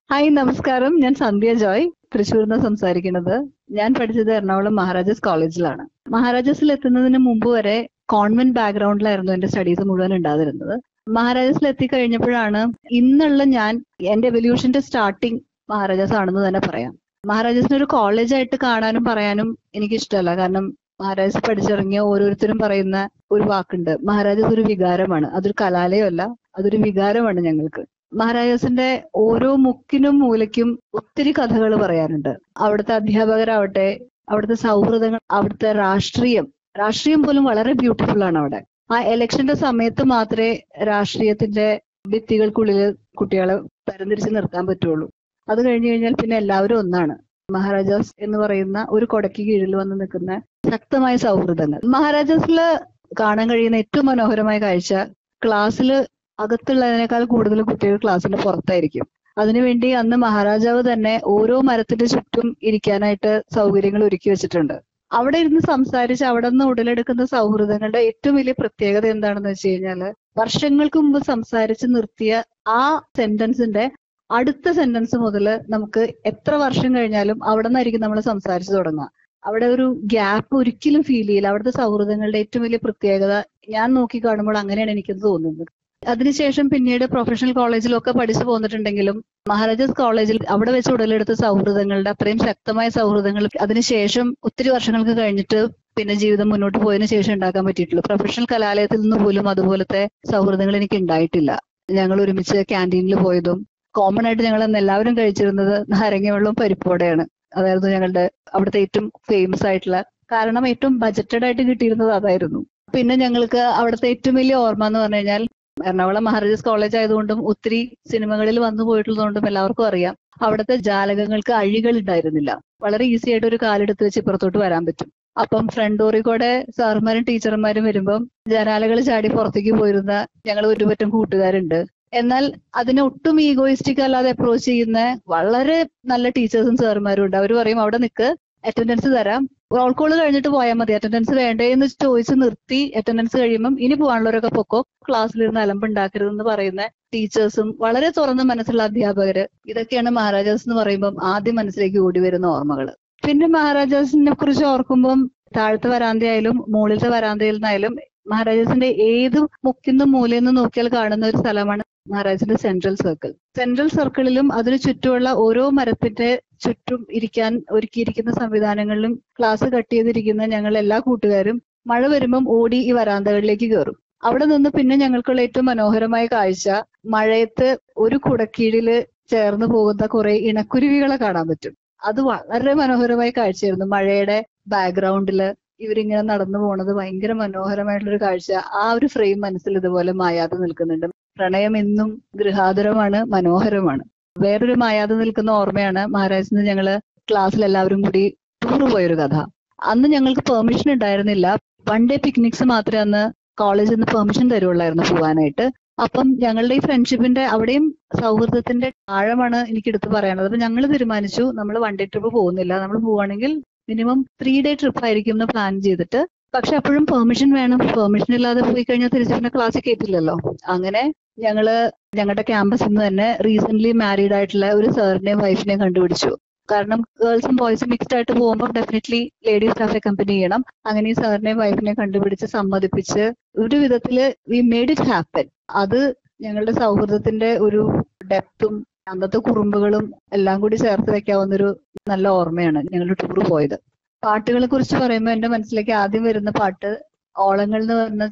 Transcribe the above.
hi നമസ്കാരം ഞാൻ സന്ധ്യ ജോയ് തൃശ്ശൂരിൽ നിന്ന് സംസാരിക്കുന്നത് ഞാൻ പഠിച്ചത് എറണാകുളം മഹാരാജാസ് കോളേജിലാണ് മഹാരാജാസിൽ എത്തുന്നതിന് മുമ്പ് വരെ കോൺവെന്റ് ബാക്ക്ഗ്രൗണ്ടിലായിരുന്നു എന്റെ സ്റ്റഡീസ് മുഴുവൻ ഉണ്ടായിരുന്നത് മഹാരാജാസിൽ എത്തിക്കഴിഞ്ഞപ്പോഴാണ് ഇന്നുള്ള ഞാൻ എന്റെ എവല്യൂഷന്റെ സ്റ്റാർട്ടിങ് മഹാരാജാസ് ആണെന്ന് തന്നെ പറയാം മഹാരാജാസിനെ ഒരു കോളേജായിട്ട് കാണാനും പറയാനും എനിക്ക് ഇഷ്ടമല്ല കാരണം മഹാരാജാസ് പഠിച്ചിറങ്ങിയ ഓരോരുത്തരും പറയുന്ന ഒരു വാക്കുണ്ട് മഹാരാജാസ് ഒരു വികാരമാണ് അതൊരു കലാലയമല്ല അതൊരു വികാരമാണ് ഞങ്ങൾക്ക് മഹാരാജാസിന്റെ ഓരോ മുക്കിനും മൂലയ്ക്കും ഒത്തിരി കഥകൾ പറയാനുണ്ട് അവിടുത്തെ അധ്യാപകരാവട്ടെ അവിടുത്തെ സൗഹൃദങ്ങൾ അവിടുത്തെ രാഷ്ട്രീയം രാഷ്ട്രീയം പോലും വളരെ ബ്യൂട്ടിഫുൾ ആണ് അവിടെ ആ ഇലക്ഷന്റെ സമയത്ത് മാത്രമേ രാഷ്ട്രീയത്തിന്റെ ഭിത്തികൾക്കുള്ളിൽ കുട്ടികളെ തരംതിരിച്ച് നിർത്താൻ പറ്റുള്ളൂ അത് കഴിഞ്ഞു കഴിഞ്ഞാൽ പിന്നെ എല്ലാവരും ഒന്നാണ് മഹാരാജാസ് എന്ന് പറയുന്ന ഒരു കൊടയ്ക്ക് കീഴിൽ വന്ന് നിൽക്കുന്ന ശക്തമായ സൗഹൃദങ്ങൾ മഹാരാജാസിൽ കാണാൻ കഴിയുന്ന ഏറ്റവും മനോഹരമായ കാഴ്ച ക്ലാസ്സിൽ അകത്തുള്ളതിനേക്കാൾ കൂടുതൽ കുട്ടികൾ ക്ലാസ്സിന്റെ പുറത്തായിരിക്കും അതിനുവേണ്ടി അന്ന് മഹാരാജാവ് തന്നെ ഓരോ മരത്തിന്റെ ചുറ്റും ഇരിക്കാനായിട്ട് സൗകര്യങ്ങൾ ഒരുക്കി വെച്ചിട്ടുണ്ട് അവിടെ ഇരുന്ന് സംസാരിച്ച് അവിടെ നിന്ന് ഉടലെടുക്കുന്ന സൗഹൃദങ്ങളുടെ ഏറ്റവും വലിയ പ്രത്യേകത എന്താണെന്ന് വെച്ച് കഴിഞ്ഞാല് വർഷങ്ങൾക്ക് മുമ്പ് സംസാരിച്ച് നിർത്തിയ ആ സെന്റൻസിന്റെ അടുത്ത സെന്റൻസ് മുതൽ നമുക്ക് എത്ര വർഷം കഴിഞ്ഞാലും അവിടെ നിന്നായിരിക്കും നമ്മൾ സംസാരിച്ചു തുടങ്ങുക അവിടെ ഒരു ഗ്യാപ്പ് ഒരിക്കലും ഫീൽ ചെയ്യില്ല അവിടുത്തെ സൗഹൃദങ്ങളുടെ ഏറ്റവും വലിയ പ്രത്യേകത ഞാൻ നോക്കി കാണുമ്പോൾ അങ്ങനെയാണ് എനിക്കത് തോന്നുന്നത് അതിനുശേഷം പിന്നീട് പ്രൊഫഷണൽ കോളേജിലൊക്കെ പഠിച്ചു പോന്നിട്ടുണ്ടെങ്കിലും മഹാരാജാസ് കോളേജിൽ അവിടെ വെച്ച് ഉടലെടുത്ത സൗഹൃദങ്ങളുടെ അത്രയും ശക്തമായ സൗഹൃദങ്ങൾ അതിനുശേഷം ഒത്തിരി വർഷങ്ങൾക്ക് കഴിഞ്ഞിട്ട് പിന്നെ ജീവിതം മുന്നോട്ട് പോയതിനു ശേഷം ഉണ്ടാക്കാൻ പറ്റിയിട്ടുള്ളൂ പ്രൊഫഷണൽ കലാലയത്തിൽ നിന്ന് പോലും അതുപോലത്തെ സൗഹൃദങ്ങൾ എനിക്ക് ഉണ്ടായിട്ടില്ല ഞങ്ങൾ ഒരുമിച്ച് ക്യാൻറ്റീനിൽ പോയതും കോമൺ ആയിട്ട് ഞങ്ങൾ അന്ന് എല്ലാവരും കഴിച്ചിരുന്നത് നാരങ്ങ വെള്ളവും പരിപ്പോടെയാണ് അതായിരുന്നു ഞങ്ങളുടെ അവിടുത്തെ ഏറ്റവും ഫേമസ് ആയിട്ടുള്ള കാരണം ഏറ്റവും ബജറ്റഡ് ആയിട്ട് കിട്ടിയിരുന്നത് അതായിരുന്നു പിന്നെ ഞങ്ങൾക്ക് അവിടുത്തെ ഏറ്റവും വലിയ ഓർമ്മ എന്ന് പറഞ്ഞു കഴിഞ്ഞാൽ എറണാകുളം മഹാരാജാസ് കോളേജ് ആയതുകൊണ്ടും ഒത്തിരി സിനിമകളിൽ വന്നു പോയിട്ടുള്ളതുകൊണ്ടും എല്ലാവർക്കും അറിയാം അവിടുത്തെ ജാലകങ്ങൾക്ക് അഴികൾ ഉണ്ടായിരുന്നില്ല വളരെ ഈസി ആയിട്ട് ഒരു കാലെടുത്ത് വെച്ച് ഇപ്പുറത്തോട്ട് വരാൻ പറ്റും അപ്പം ഫ്രണ്ട് ഡോറിൽ കൂടെ സാറുമാരും ടീച്ചർമാരും വരുമ്പം ജനാലകൾ ചാടി പുറത്തേക്ക് പോയിരുന്ന ഞങ്ങൾ ഒരുപറ്റം കൂട്ടുകാരുണ്ട് എന്നാൽ അതിനെ ഒട്ടും ഈഗോയിസ്റ്റിക് അല്ലാതെ അപ്രോച്ച് ചെയ്യുന്ന വളരെ നല്ല ടീച്ചേഴ്സും സാറുമാരും ഉണ്ട് അവർ പറയും അവിടെ നിൽക്ക് അറ്റൻഡൻസ് തരാം റോൾ കോൾ കഴിഞ്ഞിട്ട് പോയാൽ മതി അറ്റൻഡൻസ് വേണ്ടേ എന്ന് ചോദിച്ച് നിർത്തി അറ്റൻഡൻസ് കഴിയുമ്പം ഇനി പോകാനുള്ളവരൊക്കെ പൊക്കോ ക്ലാസ്സിലിരുന്ന് അലമ്പുണ്ടാക്കരുതെന്ന് പറയുന്ന ടീച്ചേഴ്സും വളരെ തുറന്ന മനസ്സുള്ള അധ്യാപകര് ഇതൊക്കെയാണ് മഹാരാജാസ് എന്ന് പറയുമ്പം ആദ്യം മനസ്സിലേക്ക് ഓടി വരുന്ന ഓർമ്മകൾ പിന്നെ മഹാരാജാസിനെ കുറിച്ച് ഓർക്കുമ്പം താഴത്തെ വരാന്തയായാലും മുകളിലത്തെ വരാന്തയിൽ നിന്നായാലും മഹാരാജാസിന്റെ ഏത് മുക്കിന്ന് മൂലയെന്ന് നോക്കിയാൽ കാണുന്ന ഒരു സ്ഥലമാണ് മഹാരാജാസിന്റെ സെൻട്രൽ സർക്കിൾ സെൻട്രൽ സർക്കിളിലും അതിനു ചുറ്റുമുള്ള ഓരോ മരത്തിന്റെ ചുറ്റും ഇരിക്കാൻ ഒരുക്കിയിരിക്കുന്ന സംവിധാനങ്ങളിലും ക്ലാസ് കട്ട് ചെയ്തിരിക്കുന്ന ഞങ്ങൾ എല്ലാ കൂട്ടുകാരും മഴ വരുമ്പം ഓടി ഈ വരാന്തകളിലേക്ക് കയറും അവിടെ നിന്ന് പിന്നെ ഞങ്ങൾക്കുള്ള ഏറ്റവും മനോഹരമായ കാഴ്ച മഴയത്ത് ഒരു കുടക്കീഴില് ചേർന്ന് പോകുന്ന കുറെ ഇണക്കുരുവികളെ കാണാൻ പറ്റും അത് വളരെ മനോഹരമായ കാഴ്ചയായിരുന്നു മഴയുടെ ബാക്ക്ഗ്രൗണ്ടില് ഇവരിങ്ങനെ നടന്നു പോണത് ഭയങ്കര മനോഹരമായിട്ടുള്ളൊരു കാഴ്ച ആ ഒരു ഫ്രെയിം മനസ്സിൽ ഇതുപോലെ മായാതെ നിൽക്കുന്നുണ്ട് പ്രണയം എന്നും ഗൃഹാതുരമാണ് മനോഹരമാണ് വേറൊരു മായാതെ നിൽക്കുന്ന ഓർമ്മയാണ് മഹാരാജിന് ഞങ്ങള് ക്ലാസ്സിൽ എല്ലാവരും കൂടി ടൂർ പോയൊരു കഥ അന്ന് ഞങ്ങൾക്ക് പെർമിഷൻ ഉണ്ടായിരുന്നില്ല വൺ ഡേ പിക്നിക്സ് മാത്രമേ അന്ന് കോളേജിൽ നിന്ന് പെർമിഷൻ തരുള്ളായിരുന്നു പോകാനായിട്ട് അപ്പം ഞങ്ങളുടെ ഈ ഫ്രണ്ട്ഷിപ്പിന്റെ അവിടെയും സൗഹൃദത്തിന്റെ ആഴമാണ് എനിക്ക് എടുത്തു പറയാനുള്ളത് അപ്പൊ ഞങ്ങൾ തീരുമാനിച്ചു നമ്മൾ വൺ ഡേ ട്രിപ്പ് പോകുന്നില്ല നമ്മൾ പോവുകയാണെങ്കിൽ മിനിമം ത്രീ ഡേ ട്രിപ്പ് ആയിരിക്കും എന്ന് പ്ലാൻ ചെയ്തിട്ട് പക്ഷെ അപ്പോഴും പെർമിഷൻ വേണം പെർമിഷൻ ഇല്ലാതെ പോയി കഴിഞ്ഞാൽ തിരിച്ചു പിന്നെ ക്ലാസ്സിൽ കയറ്റില്ലല്ലോ അങ്ങനെ ഞങ്ങള് ഞങ്ങളുടെ ക്യാമ്പസിൽ നിന്ന് തന്നെ റീസെന്റ് മാരീഡ് ആയിട്ടുള്ള ഒരു സാറിനെയും വൈഫിനെയും കണ്ടുപിടിച്ചു കാരണം ഗേൾസും ബോയ്സും മിക്സ്ഡ് ആയിട്ട് പോകുമ്പോൾ ഡെഫിനറ്റ്ലി ലേഡീസ് സ്റ്റാഫ് അക്കമ്പനി ചെയ്യണം അങ്ങനെ ഈ സാറിനെയും വൈഫിനെയും കണ്ടുപിടിച്ച് സമ്മതിപ്പിച്ച് ഒരു വിധത്തില് വി മേഡ് ഇറ്റ് ഹാപ്പൻ അത് ഞങ്ങളുടെ സൗഹൃദത്തിന്റെ ഒരു ഡെപ്തും അന്നത്തെ കുറുമ്പുകളും എല്ലാം കൂടി ചേർത്ത് വെക്കാവുന്ന ഒരു നല്ല ഓർമ്മയാണ് ഞങ്ങൾ ടൂർ പോയത് പാട്ടുകളെ കുറിച്ച് പറയുമ്പോൾ എന്റെ മനസ്സിലേക്ക് ആദ്യം വരുന്ന പാട്ട് ഓളങ്ങൾ എന്ന് പറഞ്ഞ